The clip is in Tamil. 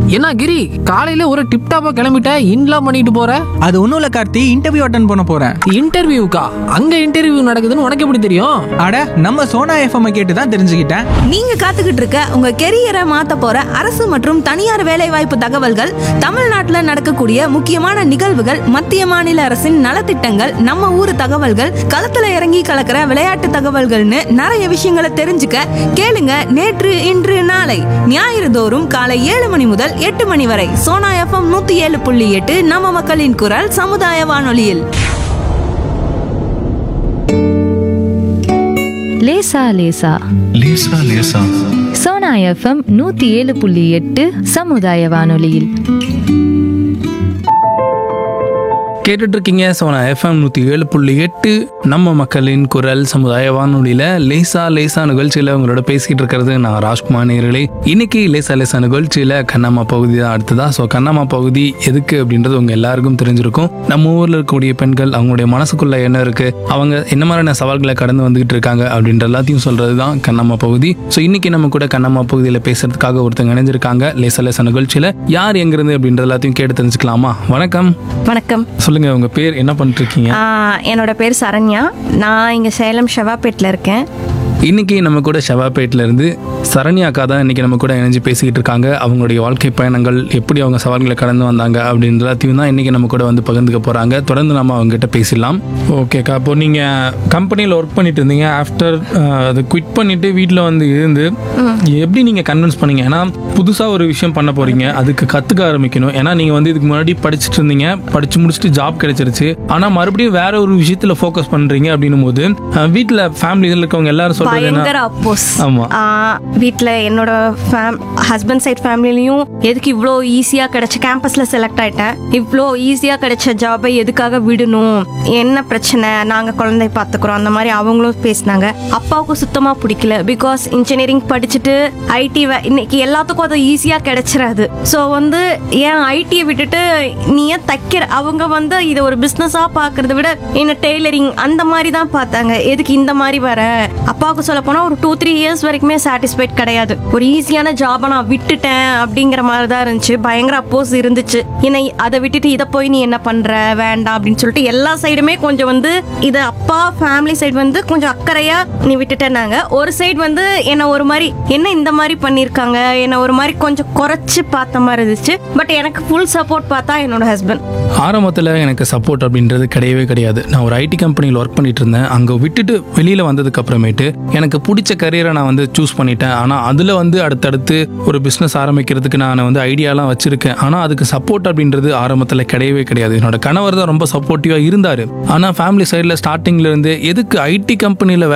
என்ன கிரி காலையில ஒரு டிப் டாப்பா கிளம்பிட்ட இன்லாம் பண்ணிட்டு போற அது ஒன்றும் இல்லை கார்த்தி இன்டர்வியூ அட்டன் பண்ண போகிறேன் இன்டர்வியூக்கா அங்க இன்டர்வியூ நடக்குதுன்னு உனக்கு எப்படி தெரியும் அட நம்ம சோனா எஃப்எம் கேட்டு தான் தெரிஞ்சுக்கிட்டேன் நீங்க காத்துக்கிட்டு இருக்க உங்க கெரியரை மாத்த போற அரசு மற்றும் தனியார் வேலைவாய்ப்பு தகவல்கள் தமிழ்நாட்டுல நடக்கக்கூடிய முக்கியமான நிகழ்வுகள் மத்திய மாநில அரசின் நலத்திட்டங்கள் நம்ம ஊர் தகவல்கள் களத்துல இறங்கி கலக்கிற விளையாட்டு தகவல்கள்னு நிறைய விஷயங்களை தெரிஞ்சுக்க கேளுங்க நேற்று இன்று நாளை ஞாயிறு தோறும் காலை ஏழு மணி முதல் எட்டு மணி வரை சோனா எஃப்எம் நூத்தி ஏழு புள்ளி எட்டு நம்ம மக்களின் குரல் சமுதாய வானொலியில் லேசா லேசா லேசா லேசா சோனா எஃப்எம் நூத்தி ஏழு புள்ளி எட்டு சமுதாய வானொலியில் கேட்டுட்டு இருக்கீங்க சோனா எஃப்எம் நூற்றி ஏழு புள்ளி எட்டு நம்ம மக்களின் குரல் சமுதாய வானொலியில் லேசா லேசா நிகழ்ச்சியில் உங்களோட பேசிக்கிட்டு இருக்கிறது நான் ராஜ்குமார் நேர்களே இன்னைக்கு லேசா லேசா நிகழ்ச்சியில் கண்ணம்மா பகுதி தான் அடுத்ததா ஸோ கண்ணம்மா பகுதி எதுக்கு அப்படின்றது உங்க எல்லாருக்கும் தெரிஞ்சிருக்கும் நம்ம ஊரில் இருக்கக்கூடிய பெண்கள் அவங்களுடைய மனசுக்குள்ள என்ன இருக்கு அவங்க என்ன மாதிரியான சவால்களை கடந்து வந்துகிட்டு இருக்காங்க அப்படின்ற எல்லாத்தையும் சொல்றது தான் கண்ணம்மா பகுதி ஸோ இன்னைக்கு நம்ம கூட கண்ணம்மா பகுதியில் பேசுறதுக்காக ஒருத்தங்க இணைஞ்சிருக்காங்க லேசா லேசா நிகழ்ச்சியில் யார் எங்கிருந்து அப்படின்ற எல்லாத்தையும் கேட்டு தெரிஞ்சுக்கலாமா வணக்கம் வணக்கம் சொல்லுங்க உங்க பேர் என்ன பண்ணிட்டு இருக்கீங்க ஆ, என்னோட பேர் சரண்யா நான் இங்கே சேலம் ஷெவாப்பேட்டில் இருக்கேன் இன்னைக்கு நம்ம கூட ஷெவாப்பேட்ல இருந்து சரண்யா அக்கா தான் இன்னைக்கு நம்ம கூட இணைஞ்சு பேசிக்கிட்டு இருக்காங்க அவங்களுடைய வாழ்க்கை பயணங்கள் எப்படி அவங்க சவால்களை கடந்து வந்தாங்க அப்படின்ற எல்லாத்தையும் தான் இன்னைக்கு நம்ம கூட வந்து பகிர்ந்துக்க போறாங்க தொடர்ந்து நம்ம அவங்க கிட்ட பேசலாம் ஓகேக்கா இப்போ நீங்க கம்பெனியில் ஒர்க் பண்ணிட்டு இருந்தீங்க ஆஃப்டர் அது குவிட் பண்ணிட்டு வீட்டில் வந்து இருந்து எப்படி நீங்க கன்வின்ஸ் பண்ணீங்க ஏன்னா புதுசா ஒரு விஷயம் பண்ண போறீங்க அதுக்கு கத்துக்க ஆரம்பிக்கணும் ஏன்னா நீங்க வந்து இதுக்கு முன்னாடி படிச்சுட்டு இருந்தீங்க படிச்சு முடிச்சுட்டு ஜாப் கிடைச்சிருச்சு ஆனா மறுபடியும் வேற ஒரு விஷயத்துல ஃபோக்கஸ் பண்றீங்க அப்படின்னும் போது அஹ், வீட்ல ஃபேமிலி இதில் இருக்கவங்க எல்லாரும் சொல்றது என்ன பயங்கர அப்போஸ் ஆமா. வீட்டில் என்னோட ஃபேம் ஹஸ்பண்ட் சைட் ஃபேமிலிலையும் எதுக்கு இவ்வளோ ஈஸியாக கிடைச்ச கேம்பஸில் செலக்ட் ஆயிட்டேன் இவ்வளோ ஈஸியாக கிடைச்ச ஜாபை எதுக்காக விடணும் என்ன பிரச்சனை நாங்கள் குழந்தை பார்த்துக்குறோம் அந்த மாதிரி அவங்களும் பேசினாங்க அப்பாவுக்கும் சுத்தமாக பிடிக்கல பிகாஸ் இன்ஜினியரிங் படிச்சுட்டு ஐடி இன்னைக்கு எல்லாத்துக்கும் அது ஈஸியாக கிடைச்சிடாது ஸோ வந்து ஏன் ஐடியை விட்டுட்டு நீ ஏன் தைக்கிற அவங்க வந்து இதை ஒரு பிஸ்னஸாக பார்க்கறத விட என்ன டெய்லரிங் அந்த மாதிரி தான் பார்த்தாங்க எதுக்கு இந்த மாதிரி வர அப்பாவுக்கு சொல்ல போனால் ஒரு டூ த்ரீ இயர்ஸ் வரைக்குமே சாட்டிஸ்ஃபைட் கிடையாது ஒரு ஈஸியான ஜாபை நான் விட்டுட்டேன் அப்படிங்கிற மாதிரி தான் இருந்துச்சு பயங்கர அப்போஸ் இருந்துச்சு என்னை அதை விட்டுட்டு இதை போய் நீ என்ன பண்ற வேண்டாம் அப்படின்னு சொல்லிட்டு எல்லா சைடுமே கொஞ்சம் வந்து இது அப்பா ஃபேமிலி சைடு வந்து கொஞ்சம் அக்கறையா நீ விட்டுட்டேனாங்க ஒரு சைடு வந்து என்ன ஒரு மாதிரி என்ன இந்த மாதிரி பண்ணியிருக்காங்க என்ன ஒரு மாதிரி கொஞ்சம் குறைச்சு பார்த்த மாதிரி இருந்துச்சு பட் எனக்கு ஃபுல் சப்போர்ட் பார்த்தா என்னோட ஹஸ்பண்ட் ஆரம்பத்தில் எனக்கு சப்போர்ட் அப்படின்றது கிடையவே கிடையாது நான் ஒரு ஐடி கம்பெனியில் ஒர்க் பண்ணிட்டு இருந்தேன் அங்கே விட்டுட்டு வெளியில் வந்ததுக்கு அப்புறமேட்டு எனக்கு பிடிச்ச கரியரை நான் வந்து சூஸ் பண்ணிட்டேன் ஆனால் அதில் வந்து அடுத்தடுத்து ஒரு பிஸ்னஸ் ஆரம்பிக்கிறதுக்கு நான் வந்து ஐடியாலாம் வச்சிருக்கேன் ஆனால் அதுக்கு சப்போர்ட் அப்படின்றது ஆரம்பத்தில் கிடையவே கிடையாது என்னோட கணவர் தான் ரொம்ப சப்போர்ட்டிவாக இருந்தார் ஆனால் ஃபேமிலி சைடில் ஸ்டார்டிங்ல இருந்து எதுக்கு ஐடி கம்பெனியில்